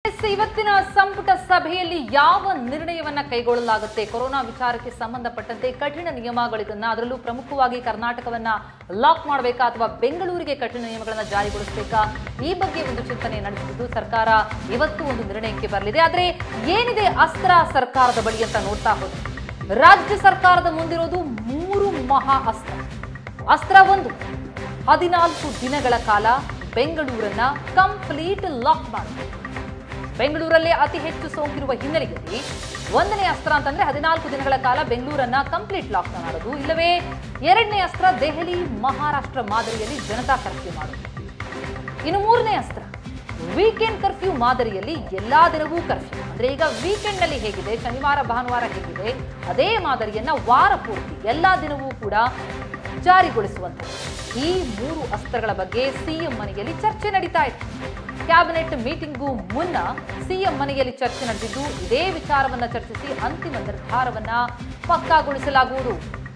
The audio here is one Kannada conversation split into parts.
ಎಸ್ ಇವತ್ತಿನ ಸಂಪುಟ ಸಭೆಯಲ್ಲಿ ಯಾವ ನಿರ್ಣಯವನ್ನ ಕೈಗೊಳ್ಳಲಾಗುತ್ತೆ ಕೊರೋನಾ ವಿಚಾರಕ್ಕೆ ಸಂಬಂಧಪಟ್ಟಂತೆ ಕಠಿಣ ನಿಯಮಗಳಿದನ್ನ ಅದರಲ್ಲೂ ಪ್ರಮುಖವಾಗಿ ಕರ್ನಾಟಕವನ್ನ ಲಾಕ್ ಮಾಡಬೇಕಾ ಅಥವಾ ಬೆಂಗಳೂರಿಗೆ ಕಠಿಣ ನಿಯಮಗಳನ್ನ ಜಾರಿಗೊಳಿಸಬೇಕಾ ಈ ಬಗ್ಗೆ ಒಂದು ಚಿಂತನೆ ನಡೆಸಿದ್ದು ಸರ್ಕಾರ ಇವತ್ತು ಒಂದು ನಿರ್ಣಯಕ್ಕೆ ಬರಲಿದೆ ಆದ್ರೆ ಏನಿದೆ ಅಸ್ತ್ರ ಸರ್ಕಾರದ ಬಳಿ ಅಂತ ನೋಡ್ತಾ ಹೋದ್ರೆ ರಾಜ್ಯ ಸರ್ಕಾರದ ಮುಂದಿರೋದು ಮೂರು ಮಹಾ ಅಸ್ತ್ರ ಅಸ್ತ್ರ ಒಂದು ಹದಿನಾಲ್ಕು ದಿನಗಳ ಕಾಲ ಬೆಂಗಳೂರನ್ನ ಕಂಪ್ಲೀಟ್ ಲಾಕ್ ಮಾಡಬೇಕು ಬೆಂಗಳೂರಲ್ಲೇ ಅತಿ ಹೆಚ್ಚು ಸೋಂಕಿರುವ ಹಿನ್ನೆಲೆಯಲ್ಲಿ ಒಂದನೇ ಅಸ್ತ್ರ ಅಂತಂದ್ರೆ ಹದಿನಾಲ್ಕು ದಿನಗಳ ಕಾಲ ಬೆಂಗಳೂರನ್ನ ಕಂಪ್ಲೀಟ್ ಲಾಕ್ ಮಾಡೋದು ಇಲ್ಲವೇ ಎರಡನೇ ಅಸ್ತ್ರ ದೆಹಲಿ ಮಹಾರಾಷ್ಟ್ರ ಮಾದರಿಯಲ್ಲಿ ಜನತಾ ಕರ್ಫ್ಯೂ ಮಾಡೋದು ಇನ್ನು ಮೂರನೇ ಅಸ್ತ್ರ ವೀಕೆಂಡ್ ಕರ್ಫ್ಯೂ ಮಾದರಿಯಲ್ಲಿ ಎಲ್ಲಾ ದಿನವೂ ಕರ್ಫ್ಯೂ ಅಂದ್ರೆ ಈಗ ವೀಕೆಂಡ್ ನಲ್ಲಿ ಹೇಗಿದೆ ಶನಿವಾರ ಭಾನುವಾರ ಹೇಗಿದೆ ಅದೇ ಮಾದರಿಯನ್ನ ವಾರ ಪೂರ್ತಿ ಎಲ್ಲಾ ದಿನವೂ ಕೂಡ ಜಾರಿಗೊಳಿಸುವಂತ ಈ ಮೂರು ಅಸ್ತ್ರಗಳ ಬಗ್ಗೆ ಸಿಎಂ ಮನೆಯಲ್ಲಿ ಚರ್ಚೆ ನಡೀತಾ ಇದೆ ಕ್ಯಾಬಿನೆಟ್ ಮೀಟಿಂಗ್ಗೂ ಮುನ್ನ ಸಿಎಂ ಮನೆಯಲ್ಲಿ ಚರ್ಚೆ ನಡೆದಿದ್ದು ಇದೇ ವಿಚಾರವನ್ನ ಚರ್ಚಿಸಿ ಅಂತಿಮ ನಿರ್ಧಾರವನ್ನ ಪಕ್ಕಾಗೊಳಿಸಲಾಗುವುದು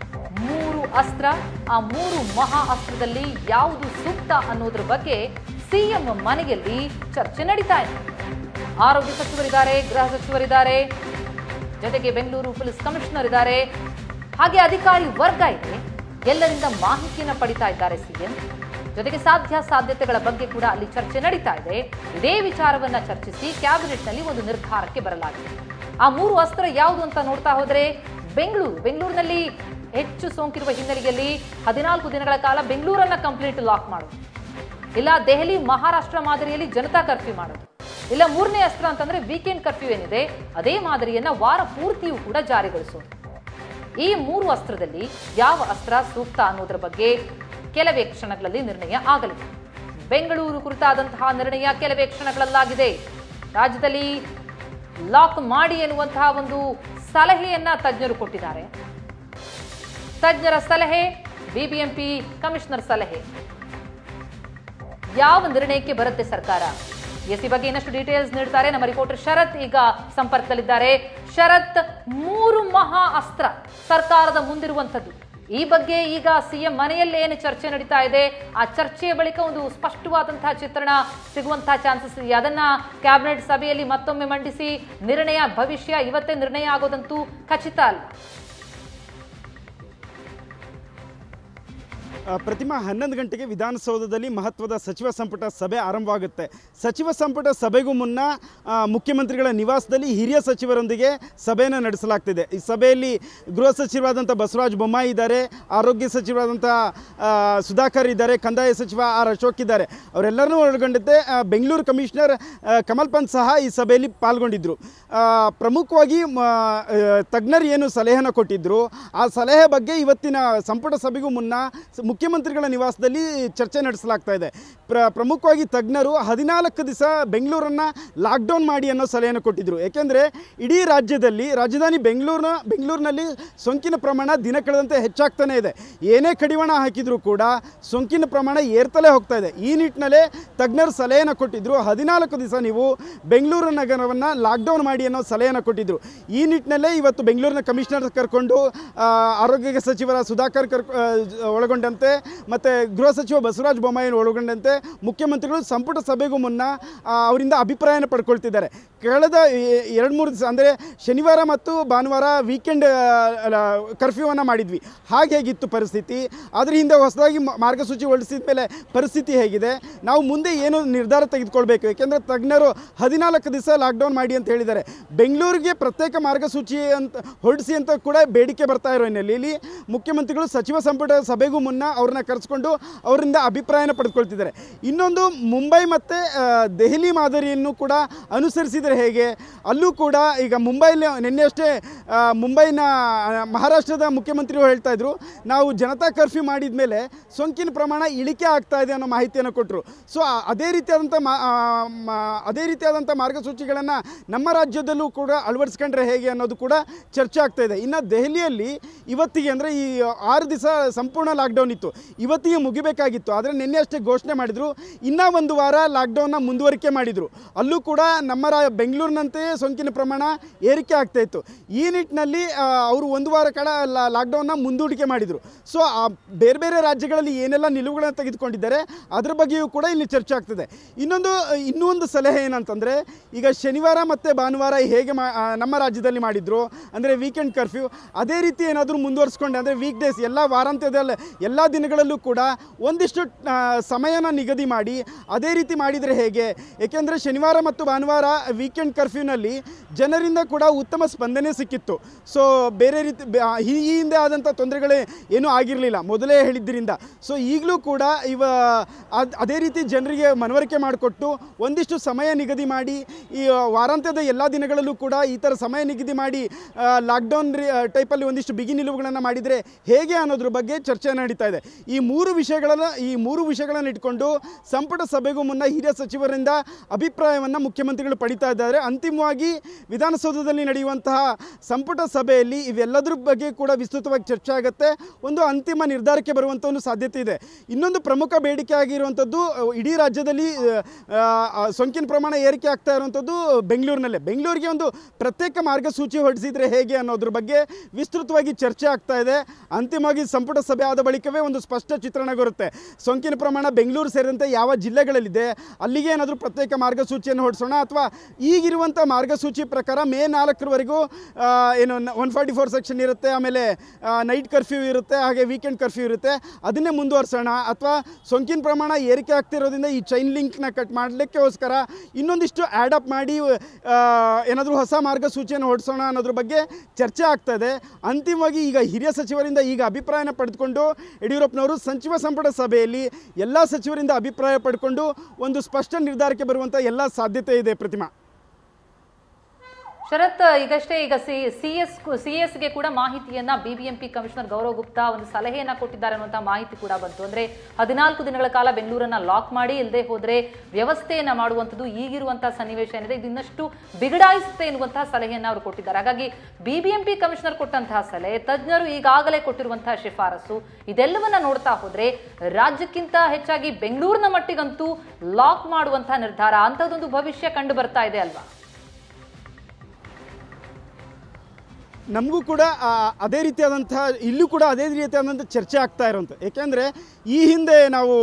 ಮೂರು ಅಸ್ತ್ರ ಆ ಮೂರು ಮಹಾ ಅಸ್ತ್ರದಲ್ಲಿ ಯಾವುದು ಸೂಕ್ತ ಅನ್ನೋದ್ರ ಬಗ್ಗೆ ಸಿಎಂ ಮನೆಯಲ್ಲಿ ಚರ್ಚೆ ನಡೀತಾ ಇದೆ ಆರೋಗ್ಯ ಸಚಿವರಿದ್ದಾರೆ ಗೃಹ ಸಚಿವರಿದ್ದಾರೆ ಜೊತೆಗೆ ಬೆಂಗಳೂರು ಪೊಲೀಸ್ ಕಮಿಷನರ್ ಇದ್ದಾರೆ ಹಾಗೆ ಅಧಿಕಾರಿ ವರ್ಗ ಇದೆ ಎಲ್ಲರಿಂದ ಮಾಹಿತಿಯನ್ನು ಪಡಿತಾ ಇದ್ದಾರೆ ಸಿಎಂ ಜೊತೆಗೆ ಸಾಧ್ಯ ಸಾಧ್ಯತೆಗಳ ಬಗ್ಗೆ ಕೂಡ ಅಲ್ಲಿ ಚರ್ಚೆ ನಡೀತಾ ಇದೆ ಇದೇ ವಿಚಾರವನ್ನ ಚರ್ಚಿಸಿ ಕ್ಯಾಬಿನೆಟ್ನಲ್ಲಿ ಒಂದು ನಿರ್ಧಾರಕ್ಕೆ ಬರಲಾಗಿದೆ ಆ ಮೂರು ಅಸ್ತ್ರ ಯಾವುದು ಅಂತ ನೋಡ್ತಾ ಹೋದ್ರೆ ಬೆಂಗಳೂರು ಬೆಂಗಳೂರಿನಲ್ಲಿ ಹೆಚ್ಚು ಸೋಂಕಿರುವ ಹಿನ್ನೆಲೆಯಲ್ಲಿ ಹದಿನಾಲ್ಕು ದಿನಗಳ ಕಾಲ ಬೆಂಗಳೂರನ್ನ ಕಂಪ್ಲೀಟ್ ಲಾಕ್ ಮಾಡೋದು ಇಲ್ಲ ದೆಹಲಿ ಮಹಾರಾಷ್ಟ್ರ ಮಾದರಿಯಲ್ಲಿ ಜನತಾ ಕರ್ಫ್ಯೂ ಮಾಡೋದು ಇಲ್ಲ ಮೂರನೇ ಅಸ್ತ್ರ ಅಂತಂದ್ರೆ ವೀಕೆಂಡ್ ಕರ್ಫ್ಯೂ ಏನಿದೆ ಅದೇ ಮಾದರಿಯನ್ನ ವಾರ ಪೂರ್ತಿಯೂ ಕೂಡ ಜಾರಿಗೊಳಿಸೋದು ಈ ಮೂರು ಅಸ್ತ್ರದಲ್ಲಿ ಯಾವ ಅಸ್ತ್ರ ಸೂಕ್ತ ಅನ್ನೋದ್ರ ಬಗ್ಗೆ ಕೆಲವೇ ಕ್ಷಣಗಳಲ್ಲಿ ನಿರ್ಣಯ ಆಗಲಿದೆ ಬೆಂಗಳೂರು ಕುರಿತಾದಂತಹ ನಿರ್ಣಯ ಕೆಲವೇ ಕ್ಷಣಗಳಲ್ಲಾಗಿದೆ ರಾಜ್ಯದಲ್ಲಿ ಲಾಕ್ ಮಾಡಿ ಎನ್ನುವಂತಹ ಒಂದು ಸಲಹೆಯನ್ನ ತಜ್ಞರು ಕೊಟ್ಟಿದ್ದಾರೆ ತಜ್ಞರ ಸಲಹೆ ಬಿಬಿಎಂಪಿ ಕಮಿಷನರ್ ಸಲಹೆ ಯಾವ ನಿರ್ಣಯಕ್ಕೆ ಬರುತ್ತೆ ಸರ್ಕಾರ ಎಸ್ ಈ ಬಗ್ಗೆ ಇನ್ನಷ್ಟು ಡೀಟೇಲ್ಸ್ ನೀಡ್ತಾರೆ ನಮ್ಮ ರಿಪೋರ್ಟರ್ ಶರತ್ ಈಗ ಸಂಪರ್ಕದಲ್ಲಿದ್ದಾರೆ ಶರತ್ ಮೂರು ಮಹಾ ಅಸ್ತ್ರ ಸರ್ಕಾರದ ಮುಂದಿರುವಂಥದ್ದು ಈ ಬಗ್ಗೆ ಈಗ ಸಿಎಂ ಮನೆಯಲ್ಲೇ ಏನು ಚರ್ಚೆ ನಡೀತಾ ಇದೆ ಆ ಚರ್ಚೆಯ ಬಳಿಕ ಒಂದು ಸ್ಪಷ್ಟವಾದಂತಹ ಚಿತ್ರಣ ಸಿಗುವಂತಹ ಚಾನ್ಸಸ್ ಇದೆ ಅದನ್ನ ಕ್ಯಾಬಿನೆಟ್ ಸಭೆಯಲ್ಲಿ ಮತ್ತೊಮ್ಮೆ ಮಂಡಿಸಿ ನಿರ್ಣಯ ಭವಿಷ್ಯ ಇವತ್ತೇ ನಿರ್ಣಯ ಆಗೋದಂತೂ ಖಚಿತ ಅಲ್ಲ ಆ, ಪ್ರತಿಮಾ ಹನ್ನೊಂದು ಗಂಟೆಗೆ ವಿಧಾನಸೌಧದಲ್ಲಿ ಮಹತ್ವದ ಸಚಿವ ಸಂಪುಟ ಸಭೆ ಆರಂಭವಾಗುತ್ತೆ ಸಚಿವ ಸಂಪುಟ ಸಭೆಗೂ ಮುನ್ನ ಆ, ಮುಖ್ಯಮಂತ್ರಿಗಳ ನಿವಾಸದಲ್ಲಿ ಹಿರಿಯ ಸಚಿವರೊಂದಿಗೆ ಸಭೆಯನ್ನು ನಡೆಸಲಾಗ್ತಿದೆ ಈ ಸಭೆಯಲ್ಲಿ ಗೃಹ ಸಚಿವರಾದಂಥ ಬಸವರಾಜ ಬೊಮ್ಮಾಯಿ ಇದ್ದಾರೆ ಆರೋಗ್ಯ ಸಚಿವರಾದಂಥ ಆ, ಸುಧಾಕರ್ ಇದ್ದಾರೆ ಕಂದಾಯ ಸಚಿವ ಆರ್ ಅಶೋಕ್ ಇದ್ದಾರೆ ಅವರೆಲ್ಲರನ್ನೂ ಒಳಗೊಂಡಂತೆ ಆ, ಬೆಂಗಳೂರು ಕಮಿಷನರ್ ಆ, ಕಮಲ್ ಪಂತ್ ಸಹ ಈ ಸಭೆಯಲ್ಲಿ ಪಾಲ್ಗೊಂಡಿದ್ದರು ಆ, ಪ್ರಮುಖವಾಗಿ ಮ- ಆ, ತಜ್ಞರು ಏನು ಸಲಹೆಯನ್ನು ಕೊಟ್ಟಿದ್ದರು ಆ ಸಲಹೆ ಬಗ್ಗೆ ಇವತ್ತಿನ ಸಂಪುಟ ಸಭೆಗೂ ಮುನ್ನ ಸ- ಮುಖ್ಯಮಂತ್ರಿಗಳ ನಿವಾಸದಲ್ಲಿ ಚರ್ಚೆ ನಡೆಸಲಾಗ್ತಾ ಇದೆ ಪ್ರ ಪ್ರಮುಖವಾಗಿ ತಜ್ಞರು ಹದಿನಾಲ್ಕು ದಿವಸ ಬೆಂಗಳೂರನ್ನು ಲಾಕ್ಡೌನ್ ಮಾಡಿ ಅನ್ನೋ ಸಲಹೆಯನ್ನು ಕೊಟ್ಟಿದ್ದರು ಏಕೆಂದರೆ ಇಡೀ ರಾಜ್ಯದಲ್ಲಿ ರಾಜಧಾನಿ ಬೆಂಗಳೂರಿನ ಬೆಂಗಳೂರಿನಲ್ಲಿ ಸೋಂಕಿನ ಪ್ರಮಾಣ ದಿನ ಕಳೆದಂತೆ ಹೆಚ್ಚಾಗ್ತಾನೇ ಇದೆ ಏನೇ ಕಡಿವಾಣ ಹಾಕಿದರೂ ಕೂಡ ಸೋಂಕಿನ ಪ್ರಮಾಣ ಏರ್ತಲೇ ಹೋಗ್ತಾ ಇದೆ ಈ ನಿಟ್ಟಿನಲ್ಲೇ ತಜ್ಞರು ಸಲಹೆಯನ್ನು ಕೊಟ್ಟಿದ್ದರು ಹದಿನಾಲ್ಕು ದಿವಸ ನೀವು ಬೆಂಗಳೂರು ನಗರವನ್ನು ಲಾಕ್ಡೌನ್ ಮಾಡಿ ಅನ್ನೋ ಸಲಹೆಯನ್ನು ಕೊಟ್ಟಿದ್ದರು ಈ ನಿಟ್ಟಿನಲ್ಲೇ ಇವತ್ತು ಬೆಂಗಳೂರಿನ ಕಮಿಷನರ್ ಕರ್ಕೊಂಡು ಆ, ಆರೋಗ್ಯ ಸಚಿವರ ಸುಧಾಕರ್ ಕರ್ ಆ, ಒಳಗೊಂಡಂತೆ ಮತ್ತು ಗೃಹ ಸಚಿವ ಬಸವರಾಜ ಬೊಮ್ಮಾಯಿ ಒಳಗೊಂಡಂತೆ ಮುಖ್ಯಮಂತ್ರಿಗಳು ಸಂಪುಟ ಸಭೆಗೂ ಮುನ್ನ ಆ, ಅವರಿಂದ ಅಭಿಪ್ರಾಯನ ಪಡ್ಕೊಳ್ತಿದ್ದಾರೆ ಕಳೆದ ಎ- ಎರಡು ಮೂರು ದಿವಸ ಅಂದರೆ ಶನಿವಾರ ಮತ್ತು ಭಾನುವಾರ ವೀಕೆಂಡ್ ಕರ್ಫ್ಯೂವನ್ನು ಮಾಡಿದ್ವಿ ಹಾಗೆ ಹೇಗಿತ್ತು ಪರಿಸ್ಥಿತಿ ಅದ್ರ ಹಿಂದೆ ಹೊಸದಾಗಿ ಮ- ಮಾರ್ಗಸೂಚಿ ಹೊರಡಿಸಿದ ಮೇಲೆ ಪರಿಸ್ಥಿತಿ ಹೇಗಿದೆ ನಾವು ಮುಂದೆ ಏನು ನಿರ್ಧಾರ ತೆಗೆದುಕೊಳ್ಬೇಕು ಯಾಕೆಂದರೆ ತಜ್ಞರು ಹದಿನಾಲ್ಕು ದಿವಸ ಲಾಕ್ಡೌನ್ ಮಾಡಿ ಅಂತ ಹೇಳಿದ್ದಾರೆ ಬೆಂಗಳೂರಿಗೆ ಪ್ರತ್ಯೇಕ ಮಾರ್ಗಸೂಚಿ ಅಂತ ಹೊರಡಿಸಿ ಅಂತ ಕೂಡ ಬೇಡಿಕೆ ಬರ್ತಾ ಇರೋ ಹಿನ್ನೆಲೆಯಲ್ಲಿ ಮುಖ್ಯಮಂತ್ರಿಗಳು ಸಚಿವ ಸಂಪುಟ ಸಭೆಗೂ ಮುನ್ನ ಅವ್ರನ್ನ ಕರೆಸ್ಕೊಂಡು ಅವರಿಂದ ಅಭಿಪ್ರಾಯನ ಪಡೆದುಕೊಳ್ತಿದ್ದಾರೆ ಇನ್ನೊಂದು ಮುಂಬೈ ಮತ್ತು ದೆಹಲಿ ಮಾದರಿಯನ್ನು ಕೂಡ ಅನುಸರಿಸಿದರೆ ಹೇಗೆ ಅಲ್ಲೂ ಕೂಡ ಈಗ ಮುಂಬೈಲಿ ನಿನ್ನೆ ಅಷ್ಟೇ ಆ, ಮುಂಬೈನ ಆ, ಮಹಾರಾಷ್ಟ್ರದ ಮುಖ್ಯಮಂತ್ರಿಗಳು ಹೇಳ್ತಾ ಇದ್ರು ನಾವು ಜನತಾ ಕರ್ಫ್ಯೂ ಮಾಡಿದ ಮೇಲೆ ಸೋಂಕಿನ ಪ್ರಮಾಣ ಇಳಿಕೆ ಆಗ್ತಾ ಇದೆ ಅನ್ನೋ ಮಾಹಿತಿಯನ್ನು ಕೊಟ್ಟರು ಸೊ ಅದೇ ರೀತಿಯಾದಂಥ ಮಾ ಆ, ಮಾ- ಅದೇ ರೀತಿಯಾದಂಥ ಮಾರ್ಗಸೂಚಿಗಳನ್ನು ನಮ್ಮ ರಾಜ್ಯದಲ್ಲೂ ಕೂಡ ಅಳವಡಿಸ್ಕೊಂಡ್ರೆ ಹೇಗೆ ಅನ್ನೋದು ಕೂಡ ಚರ್ಚೆ ಆಗ್ತಾ ಇದೆ ಇನ್ನು ದೆಹಲಿಯಲ್ಲಿ ಇವತ್ತಿಗೆ ಅಂದರೆ ಈ ಆರು ದಿವಸ ಸಂಪೂರ್ಣ ಲಾಕ್ಡೌನ್ ಇತ್ತು ಇವತ್ತಿಗೆ ಮುಗಿಬೇಕಾಗಿತ್ತು ಆದರೆ ನಿನ್ನೆ ಅಷ್ಟೇ ಘೋಷಣೆ ಮಾಡಿದರು ಇನ್ನೂ ಒಂದು ವಾರ ಲಾಕ್ಡೌನ್ನ ಮುಂದುವರಿಕೆ ಮಾಡಿದರು ಅಲ್ಲೂ ಕೂಡ ನಮ್ಮ ರಾ ಬೆಂಗಳೂರಿನಂತೆಯೇ ಸೋಂಕಿನ ಪ್ರಮಾಣ ಏರಿಕೆ ಆಗ್ತಾ ಇತ್ತು ಈ ನಿಟ್ಟಿನಲ್ಲಿ ಆ, ಅವರು ಒಂದು ವಾರ ಕಾಲ ಲಾ- ಲಾಕ್ಡೌನ್ನ ಮುಂದೂಡಿಕೆ ಮಾಡಿದರು ಸೊ ಬೇರೆ ಬೇರೆ ರಾಜ್ಯಗಳಲ್ಲಿ ಏನೆಲ್ಲ ನಿಲುವುಗಳನ್ನು ತೆಗೆದುಕೊಂಡಿದ್ದಾರೆ ಅದ್ರ ಬಗ್ಗೆಯೂ ಕೂಡ ಇಲ್ಲಿ ಚರ್ಚೆ ಆಗ್ತದೆ ಇನ್ನೊಂದು ಇನ್ನೂ ಒಂದು ಸಲಹೆ ಏನಂತಂದರೆ ಈಗ ಶನಿವಾರ ಮತ್ತು ಭಾನುವಾರ ಹೇಗೆ ಮಾ ಆ, ನಮ್ಮ ರಾಜ್ಯದಲ್ಲಿ ಮಾಡಿದ್ರು ಅಂದರೆ ವೀಕೆಂಡ್ ಕರ್ಫ್ಯೂ ಅದೇ ರೀತಿ ಏನಾದರೂ ಮುಂದುವರಿಸ್ಕೊಂಡೆ ಅಂದರೆ ವೀಕ್ ಡೇಸ್ ಎಲ್ಲ ವಾರಾಂತ್ಯದಲ್ಲಿ ಎಲ್ಲ ದಿನಗಳಲ್ಲೂ ಕೂಡ ಒಂದಿಷ್ಟು ಆ, ಸಮಯನ ನಿಗದಿ ಮಾಡಿ ಅದೇ ರೀತಿ ಮಾಡಿದರೆ ಹೇಗೆ ಏಕೆಂದರೆ ಶನಿವಾರ ಮತ್ತು ಭಾನುವಾರ ವೀಕೆಂಡ್ ಕರ್ಫ್ಯೂನಲ್ಲಿ ಜನರಿಂದ ಕೂಡ ಉತ್ತಮ ಸ್ಪಂದನೆ ಸಿಕ್ಕಿತ್ತು ಸೊ ಬೇರೆ ರೀತಿ ಬೆ- ಆ, ಈ ಈ ಹಿಂದೆ ಆದಂಥ ತೊಂದರೆಗಳೇ ಏನೂ ಆಗಿರಲಿಲ್ಲ ಮೊದಲೇ ಹೇಳಿದ್ದರಿಂದ ಸೊ ಈಗಲೂ ಕೂಡ ಇವ ಅದ್- ಅದೇ ರೀತಿ ಜನರಿಗೆ ಮನವರಿಕೆ ಮಾಡಿಕೊಟ್ಟು ಒಂದಿಷ್ಟು ಸಮಯ ನಿಗದಿ ಮಾಡಿ ಈ ವಾರಾಂತ್ಯದ ಎಲ್ಲ ದಿನಗಳಲ್ಲೂ ಕೂಡ ಈ ಥರ ಸಮಯ ನಿಗದಿ ಮಾಡಿ ಲಾಕ್ಡೌನ್ ಟೈಪಲ್ಲಿ ಒಂದಿಷ್ಟು ಬಿಗಿ ನಿಲುವುಗಳನ್ನು ಮಾಡಿದರೆ ಹೇಗೆ ಅನ್ನೋದ್ರ ಬಗ್ಗೆ ಚರ್ಚೆ ನಡೀತಾ ಇದೆ ಈ ಮೂರು ವಿಷಯಗಳನ್ನು ಈ ಮೂರು ವಿಷಯಗಳನ್ನು ಇಟ್ಕೊಂಡು ಸಂಪುಟ ಸಭೆಗೂ ಮುನ್ನ ಹಿರಿಯ ಸಚಿವರಿಂದ ಅಭಿಪ್ರಾಯವನ್ನು ಮುಖ್ಯಮಂತ್ರಿಗಳು ಪಡಿತಾ ಇದ್ದಾರೆ ಅಂತಿಮವಾಗಿ ವಿಧಾನಸೌಧದಲ್ಲಿ ನಡೆಯುವಂತಹ ಸಂಪುಟ ಸಭೆಯಲ್ಲಿ ಇವೆಲ್ಲದ್ರ ಬಗ್ಗೆ ಕೂಡ ವಿಸ್ತೃತವಾಗಿ ಚರ್ಚೆ ಆಗುತ್ತೆ ಒಂದು ಅಂತಿಮ ನಿರ್ಧಾರಕ್ಕೆ ಬರುವಂಥ ಒಂದು ಸಾಧ್ಯತೆ ಇದೆ ಇನ್ನೊಂದು ಪ್ರಮುಖ ಬೇಡಿಕೆ ಆಗಿರುವಂಥದ್ದು ಅಹ್, ಇಡೀ ರಾಜ್ಯದಲ್ಲಿ ಅಹ್, ಆ, ಸೋಂಕಿನ ಪ್ರಮಾಣ ಏರಿಕೆ ಆಗ್ತಾ ಇರುವಂಥದ್ದು ಬೆಂಗಳೂರಿನಲ್ಲೇ ಬೆಂಗಳೂರಿಗೆ ಒಂದು ಪ್ರತ್ಯೇಕ ಮಾರ್ಗಸೂಚಿ ಹೊರಡಿಸಿದ್ರೆ ಹೇಗೆ ಅನ್ನೋದ್ರ ಬಗ್ಗೆ ವಿಸ್ತೃತವಾಗಿ ಚರ್ಚೆ ಆಗ್ತಾ ಇದೆ ಅಂತಿಮವಾಗಿ ಸಂಪುಟ ಸಭೆ ಆದ ಬಳಿಕವೇ ಒಂದು ಸ್ಪಷ್ಟ ಚಿತ್ರಣ ಬರುತ್ತೆ ಸೋಂಕಿನ ಪ್ರಮಾಣ ಬೆಂಗಳೂರು ಸೇರಿದಂತೆ ಯಾವ ಜಿಲ್ಲೆಗಳಲ್ಲಿದೆ ಅಲ್ಲಿಗೆ ಏನಾದರೂ ಪ್ರತ್ಯೇಕ ಮಾರ್ಗಸೂಚಿಯನ್ನು ಹೊರಡಿಸೋಣ ಅಥವಾ ಈಗಿರುವಂಥ ಮಾರ್ಗಸೂಚಿ ಪ್ರಕಾರ ಮೇ ನಾಲ್ಕರವರೆಗೂ ಆ, ಏನು ಒನ್ ಫಾರ್ಟಿ ಫೋರ್ ಸೆಕ್ಷನ್ ಇರುತ್ತೆ ಆಮೇಲೆ ನೈಟ್ ಕರ್ಫ್ಯೂ ಇರುತ್ತೆ ಹಾಗೆ ವೀಕೆಂಡ್ ಕರ್ಫ್ಯೂ ಇರುತ್ತೆ ಅದನ್ನೇ ಮುಂದುವರ್ಸೋಣ ಅಥವಾ ಸೋಂಕಿನ ಪ್ರಮಾಣ ಏರಿಕೆ ಆಗ್ತಿರೋದ್ರಿಂದ ಈ ಚೈನ್ ಲಿಂಕ್ನ ಕಟ್ ಮಾಡಲಿಕ್ಕೋಸ್ಕರ ಇನ್ನೊಂದಿಷ್ಟು ಆ್ಯಡ್ ಅಪ್ ಮಾಡಿ ಏನಾದರೂ ಹೊಸ ಮಾರ್ಗಸೂಚಿಯನ್ನು ಹೊರಡಿಸೋಣ ಅನ್ನೋದ್ರ ಬಗ್ಗೆ ಚರ್ಚೆ ಆಗ್ತಾ ಇದೆ ಅಂತಿಮವಾಗಿ ಈಗ ಹಿರಿಯ ಸಚಿವರಿಂದ ಈಗ ಅಭಿಪ್ರಾಯನ ಪಡೆದುಕೊಂಡು ಯಡಿಯೂರಪ್ಪನವರು ಸಚಿವ ಸಂಪುಟ ಸಭೆಯಲ್ಲಿ ಎಲ್ಲ ಸಚಿವರಿಂದ ಅಭಿಪ್ರಾಯ ಪಡ್ಕೊಂಡು ಒಂದು ಸ್ಪಷ್ಟ ನಿರ್ಧಾರಕ್ಕೆ ಬರುವಂಥ ಎಲ್ಲ ಸಾಧ್ಯತೆ ಇದೆ ಪ್ರತಿಮಾ ಶರತ್ ಈಗಷ್ಟೇ ಈಗ ಸಿ ಸಿ ಎಸ್ ಸಿ ಎಸ್ಗೆ ಕೂಡ ಮಾಹಿತಿಯನ್ನ ಬಿಬಿಎಂಪಿ ಕಮಿಷನರ್ ಗೌರವ್ ಗುಪ್ತಾ ಒಂದು ಸಲಹೆಯನ್ನ ಕೊಟ್ಟಿದ್ದಾರೆ ಅನ್ನುವಂಥ ಮಾಹಿತಿ ಕೂಡ ಬಂತು ಅಂದ್ರೆ ಹದಿನಾಲ್ಕು ದಿನಗಳ ಕಾಲ ಬೆಂಗಳೂರನ್ನ ಲಾಕ್ ಮಾಡಿ ಇಲ್ಲದೆ ಹೋದ್ರೆ ವ್ಯವಸ್ಥೆಯನ್ನ ಮಾಡುವಂಥದ್ದು ಈಗಿರುವಂತಹ ಸನ್ನಿವೇಶ ಏನಿದೆ ಇದು ಇನ್ನಷ್ಟು ಬಿಗಡಾಯಿಸುತ್ತೆ ಎನ್ನುವಂತಹ ಸಲಹೆಯನ್ನ ಅವರು ಕೊಟ್ಟಿದ್ದಾರೆ ಹಾಗಾಗಿ ಬಿಬಿಎಂಪಿ ಕಮಿಷನರ್ ಕೊಟ್ಟಂತಹ ಸಲಹೆ ತಜ್ಞರು ಈಗಾಗಲೇ ಕೊಟ್ಟಿರುವಂತಹ ಶಿಫಾರಸು ಇದೆಲ್ಲವನ್ನ ನೋಡ್ತಾ ಹೋದ್ರೆ ರಾಜ್ಯಕ್ಕಿಂತ ಹೆಚ್ಚಾಗಿ ಬೆಂಗಳೂರಿನ ಮಟ್ಟಿಗಂತೂ ಲಾಕ್ ಮಾಡುವಂತಹ ನಿರ್ಧಾರ ಅಂಥದ್ದೊಂದು ಭವಿಷ್ಯ ಕಂಡು ಬರ್ತಾ ಇದೆ ಅಲ್ವಾ ನಮಗೂ ಕೂಡ ಆ, ಅದೇ ರೀತಿಯಾದಂಥ ಇಲ್ಲೂ ಕೂಡ ಅದೇ ರೀತಿಯಾದಂಥ ಚರ್ಚೆ ಆಗ್ತಾ ಇರೋಂಥ ಏಕೆಂದರೆ ಈ ಹಿಂದೆ ನಾವು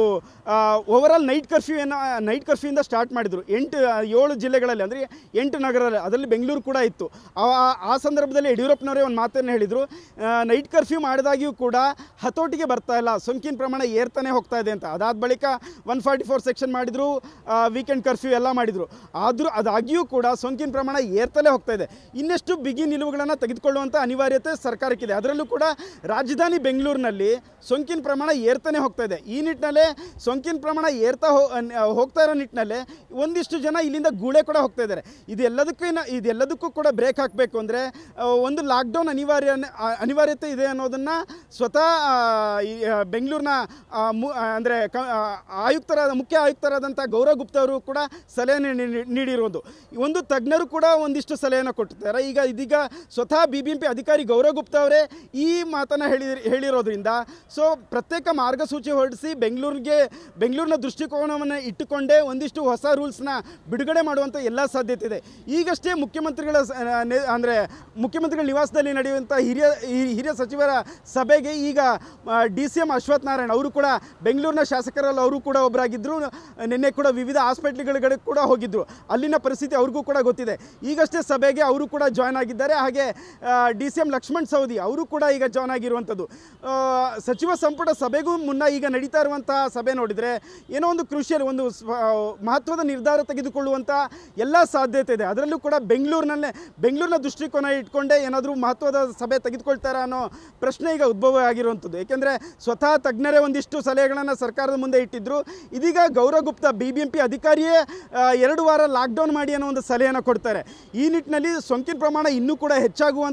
ಓವರಾಲ್ ನೈಟ್ ಕರ್ಫ್ಯೂಯನ್ನು ನೈಟ್ ಕರ್ಫ್ಯೂಯಿಂದ ಸ್ಟಾರ್ಟ್ ಮಾಡಿದರು ಎಂಟು ಆ, ಏಳು ಜಿಲ್ಲೆಗಳಲ್ಲಿ ಅಂದರೆ ಎಂಟು ನಗರದಲ್ಲಿ ಅದರಲ್ಲಿ ಬೆಂಗಳೂರು ಕೂಡ ಇತ್ತು ಆ- ಆ- ಆ ಸಂದರ್ಭದಲ್ಲಿ ಯಡಿಯೂರಪ್ಪನವರೇ ಒಂದು ಮಾತನ್ನು ಹೇಳಿದರು ನೈಟ್ ಕರ್ಫ್ಯೂ ಮಾಡಿದಾಗ್ಯೂ ಕೂಡ ಹತೋಟಿಗೆ ಬರ್ತಾ ಇಲ್ಲ ಸೋಂಕಿನ ಪ್ರಮಾಣ ಏರ್ತಾನೆ ಹೋಗ್ತಾ ಇದೆ ಅಂತ ಅದಾದ ಬಳಿಕ ಒನ್ ಫಾರ್ಟಿ ಫೋರ್ ಸೆಕ್ಷನ್ ಮಾಡಿದರು ವೀಕೆಂಡ್ ಕರ್ಫ್ಯೂ ಎಲ್ಲ ಮಾಡಿದರು ಆದರೂ ಅದಾಗಿಯೂ ಕೂಡ ಸೋಂಕಿನ ಪ್ರಮಾಣ ಏರ್ತಲೇ ಹೋಗ್ತಾ ಇದೆ ಇನ್ನೆಷ್ಟು ಬಿಗಿ ನಿಲುವುಗಳನ್ನು ತೆಗೆದುಕೊಳ್ಳುವಂಥ ಅನಿವಾರ್ಯತೆ ಸರ್ಕಾರಕ್ಕಿದೆ ಅದರಲ್ಲೂ ಕೂಡ ರಾಜಧಾನಿ ಬೆಂಗಳೂರಿನಲ್ಲಿ ಸೋಂಕಿನ ಪ್ರಮಾಣ ಏರ್ತಾನೆ ಹೋಗ್ತಾ ಇದೆ ಈ ನಿಟ್ಟಿನಲ್ಲೇ ಸೋಂಕಿನ ಪ್ರಮಾಣ ಏರ್ತಾ ಹೋ ಅನ್- ಹೋಗ್ತಾ ಇರೋ ನಿಟ್ಟಿನಲ್ಲೇ ಒಂದಿಷ್ಟು ಜನ ಇಲ್ಲಿಂದ ಗೂಳೆ ಕೂಡ ಹೋಗ್ತಾ ಇದ್ದಾರೆ ಇದೆಲ್ಲದಕ್ಕೂ ಇನ್ನು ಇದೆಲ್ಲದಕ್ಕೂ ಕೂಡ ಬ್ರೇಕ್ ಹಾಕಬೇಕು ಅಂದರೆ ಒಂದು ಲಾಕ್ಡೌನ್ ಅನಿವಾರ್ಯ ಅನಿವಾರ್ಯತೆ ಇದೆ ಅನ್ನೋದನ್ನು ಸ್ವತಃ ಆ, ಈ, ಆ, ಬೆಂಗಳೂರಿನ ಆ, ಮು- ಆ, ಅಂದರೆ ಕ ಆ, ಆಯುಕ್ತರಾದ ಮುಖ್ಯ ಆಯುಕ್ತರಾದಂಥ ಗೌರವ್ ಗುಪ್ತಾ ಅವರು ಕೂಡ ಸಲಹೆ ನೀಡಿ- ನೀಡಿರೋದು ಒಂದು ತಜ್ಞರು ಕೂಡ ಒಂದಿಷ್ಟು ಸಲಹೆಯನ್ನು ಕೊಟ್ಟಿದ್ದಾರೆ ಈಗ ಇದೀಗ ಸ್ವತಃ ಬಿ ಬಿ ಎಂ ಪಿ ಅಧಿಕಾರಿ ಗೌರವ್ ಗುಪ್ತಾ ಅವರೇ ಈ ಮಾತನ್ನು ಹೇಳಿ ಹೇಳಿರೋದ್ರಿಂದ ಸೊ ಪ್ರತ್ಯೇಕ ಮಾರ್ಗಸೂಚಿ ಹೊರಡಿಸಿ ಬೆಂಗಳೂರಿಗೆ ಬೆಂಗಳೂರಿನ ದೃಷ್ಟಿಕೋನವನ್ನು ಇಟ್ಟುಕೊಂಡೇ ಒಂದಿಷ್ಟು ಹೊಸ ರೂಲ್ಸ್ನ ಬಿಡುಗಡೆ ಮಾಡುವಂಥ ಎಲ್ಲ ಸಾಧ್ಯತೆ ಇದೆ ಈಗಷ್ಟೇ ಮುಖ್ಯಮಂತ್ರಿಗಳ ಅಂದರೆ ಮುಖ್ಯಮಂತ್ರಿಗಳ ನಿವಾಸದಲ್ಲಿ ನಡೆಯುವಂಥ ಹಿರಿಯ ಹಿ- ಹಿರಿಯ ಸಚಿವರ ಸಭೆಗೆ ಈಗ D C M Ashwath Narayan ಅವರು ಕೂಡ ಬೆಂಗಳೂರಿನ ಶಾಸಕರಲ್ಲಿ ಅವರು ಕೂಡ ಒಬ್ಬರಾಗಿದ್ದರು ನಿನ್ನೆ ಕೂಡ ವಿವಿಧ ಹಾಸ್ಪಿಟ್ಲ್ಗಳಿಗೆ ಕೂಡ ಹೋಗಿದ್ದರು ಅಲ್ಲಿನ ಪರಿಸ್ಥಿತಿ ಅವ್ರಿಗೂ ಕೂಡ ಗೊತ್ತಿದೆ ಈಗಷ್ಟೇ ಸಭೆಗೆ ಅವರು ಕೂಡ ಜಾಯ್ನ್ ಆಗಿದ್ದಾರೆ ಹಾಗೆ D C M Laxman Savadi ಅವರು ಕೂಡ ಈಗ ಜಾಯ್ನ್ ಆಗಿರುವಂಥದ್ದು ಆ, ಸಚಿವ ಸಂಪುಟ ಸಭೆಗೂ ಮುನ್ನ ಈಗ ನಡೀತಾ ಇರುವಂತಹ ಸಭೆ ನೋಡಿದರೆ ಏನೋ ಒಂದು ಕ್ರೂಷಿಯಲ್ ಒಂದು ಸ್ವ- ಮಹತ್ವದ ನಿರ್ಧಾರ ತೆಗೆದುಕೊಳ್ಳುವಂಥ ಎಲ್ಲ ಸಾಧ್ಯತೆ ಇದೆ ಅದರಲ್ಲೂ ಕೂಡ ಬೆಂಗಳೂರಿನಲ್ಲೇ ಬೆಂಗಳೂರಿನ ದೃಷ್ಟಿಕೋನ ಇಟ್ಕೊಂಡೇ ಏನಾದರೂ ಮಹತ್ವದ ಸಭೆ ತೆಗೆದುಕೊಳ್ತಾರಾ ಅನ್ನೋ ಪ್ರಶ್ನೆ ಈಗ ಉದ್ಭವ ಆಗಿರುವಂಥದ್ದು ಏಕೆಂದರೆ ಸ್ವತಃ ತಜ್ಞರೇ ಒಂದಿಷ್ಟು ಸಲಹೆಗಳನ್ನು ಸರ್ಕಾರದ ಮುಂದೆ ಇಟ್ಟಿದ್ದರು ಇದೀಗ Gaurav Gupta B B M P ಅಧಿಕಾರಿಯೇ ಆ, ಎರಡು ವಾರ ಲಾಕ್ಡೌನ್ ಮಾಡಿ ಅನ್ನೋ ಒಂದು ಸಲಹೆಯನ್ನು ಕೊಡ್ತಾರೆ ಈ ನಿಟ್ಟಿನಲ್ಲಿ ಸೋಂಕಿನ ಪ್ರಮಾಣ ಇನ್ನೂ ಕೂಡ ಹೆಚ್ಚಾಗುವಂಥ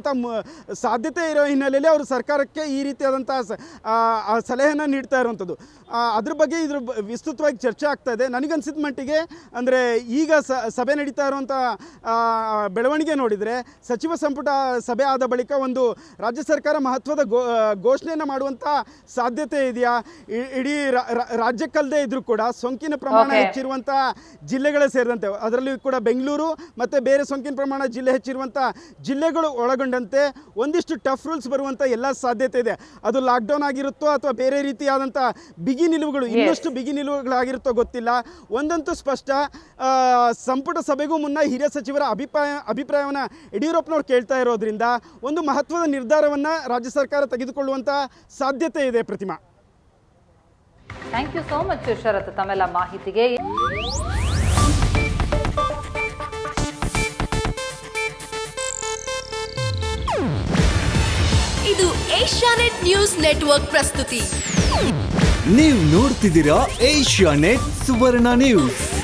ಮಾಡುವಂಥ ಮ- ಸಾಧ್ಯತೆ ಇರೋ ಹಿನ್ನೆಲೆಯಲ್ಲಿ ಅವರು ಸರ್ಕಾರಕ್ಕೆ ಈ ರೀತಿಯಾದಂಥ ಸ- ಆ, ಆ ಸಲಹೆಯನ್ನು ನೀಡ್ತಾ ಇರುವಂಥದ್ದು ಆ, ಅದ್ರ ಬಗ್ಗೆ ಇದ್ರ ಬ- ವಿಸ್ತೃತವಾಗಿ ಚರ್ಚೆ ಆಗ್ತಾ ಇದೆ ನನಗನ್ಸಿದ ಮಟ್ಟಿಗೆ ಅಂದರೆ ಈಗ ಸ ಸಭೆ ನಡೀತಾ ಇರುವಂಥ ಆ, ಬೆಳವಣಿಗೆ ನೋಡಿದರೆ ಸಚಿವ ಸಂಪುಟ ಸಭೆ ಆದ ಬಳಿಕ ಒಂದು ರಾಜ್ಯ ಸರ್ಕಾರ ಮಹತ್ವದ ಗೋ ಘೋಷಣೆಯನ್ನು ಮಾಡುವಂಥ ಸಾಧ್ಯತೆ ಇದೆಯಾ ಇ- ಇಡೀ ರಾ- ರಾ- ರಾಜ್ಯಕ್ಕಲ್ಲದೆ ಇದ್ರೂ ಕೂಡ ಸೋಂಕಿನ ಪ್ರಮಾಣ Okay. ಹೆಚ್ಚಿರುವಂಥ ಜಿಲ್ಲೆಗಳೇ ಸೇರಿದಂತೆ ಅದರಲ್ಲಿ ಕೂಡ ಬೆಂಗಳೂರು ಮತ್ತು ಬೇರೆ ಸೋಂಕಿನ ಪ್ರಮಾಣ ಜಿಲ್ಲೆ ಹೆಚ್ಚಿರುವಂಥ ಜಿಲ್ಲೆಗಳು ಒಳಗೊಂಡಂತೆ ಒಂದಿಷ್ಟು ಟಫ್ ರೂಲ್ಸ್ ಬರುವಂಥ ಎಲ್ಲ ಸಾಧ್ಯತೆ ಇದೆ ಅದು ಲಾಕ್ಡೌನ್ ಆಗಿರುತ್ತೋ ಅಥವಾ ಬೇರೆ ರೀತಿಯಾದಂಥ ಬಿಗಿ ನಿಲುವುಗಳು ಇನ್ನಷ್ಟು ಬಿಗಿ ನಿಲುವುಗಳಾಗಿರುತ್ತೋ ಗೊತ್ತಿಲ್ಲ ಒಂದಂತೂ ಸ್ಪಷ್ಟ ಆ, ಸಂಪುಟ ಸಭೆಗೂ ಮುನ್ನ ಹಿರಿಯ ಸಚಿವರ ಅಭಿಪ್ರಾಯ ಅಭಿಪ್ರಾಯವನ್ನು ಯಡಿಯೂರಪ್ಪನವ್ರು ಕೇಳ್ತಾ ಇರೋದ್ರಿಂದ ಒಂದು ಮಹತ್ವದ ನಿರ್ಧಾರವನ್ನು ರಾಜ್ಯ ಸರ್ಕಾರ ತೆಗೆದುಕೊಳ್ಳುವಂಥ ಸಾಧ್ಯತೆ ಇದೆ Pratima thank you so much Sharath ತಮ್ಮೆಲ್ಲ ಮಾಹಿತಿಗೆ ಇದು ಏಷ್ಯಾನೆಟ್ ನ್ಯೂಸ್ ನೆಟ್ವರ್ಕ್ ಪ್ರಸ್ತುತಿ ನೀವು ನೋಡ್ತಿದ್ದೀರಾ ಏಷ್ಯಾ ನೆಟ್ ಸುವರ್ಣ ನ್ಯೂಸ್